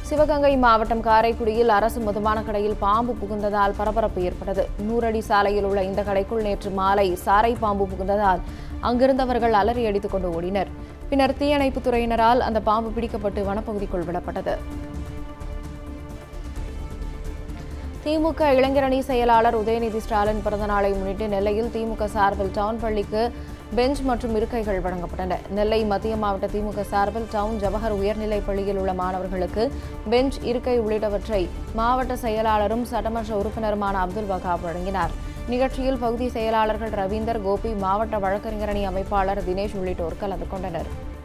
சிவகங்கை மாவட்டம் காரைக்குடியில் அரசு மதுபான கடையில் பாம்பு புகுந்ததால் பரபரப்பு ஏற்பட்டது நூறடி சாலையில் உள்ள இந்த கடைக்குள் நேற்று மாலை சாரை பாம்பு புகுந்ததால் அங்கிருந்தவர்கள் அலறி அடித்துக் கொண்டு ஓடினர் பின்னர் தீயணைப்புத் துறையினரால் அந்த பாம்பு பிடிக்கப்பட்டு வனப்பகுதிக்குள் விடப்பட்டது திமுக இளைஞரணி செயலாளர் உதயநிதி ஸ்டாலின் பிறந்தநாளை முன்னிட்டு நெல்லையில் திமுக சார்பில் டவுன் பள்ளிக்கு பெஞ்ச் மற்றும் இருக்கைகள் வழங்கப்பட்டன நெல்லை மத்திய மாவட்ட திமுக சார்பில் டவுன் ஜவஹர் உயர்நிலைப் பள்ளியில் உள்ள மாணவர்களுக்கு பெஞ்ச் இருக்கை உள்ளிட்டவற்றை மாவட்ட செயலாளரும் சட்டமன்ற உறுப்பினருமான அப்துல் வகாப் வழங்கினார் நிகழ்ச்சியில் பகுதி செயலாளர்கள் ரவீந்தர் கோபி மாவட்ட வழக்கறிஞரணி அமைப்பாளர் தினேஷ் உள்ளிட்டோர் கலந்து கொண்டனர்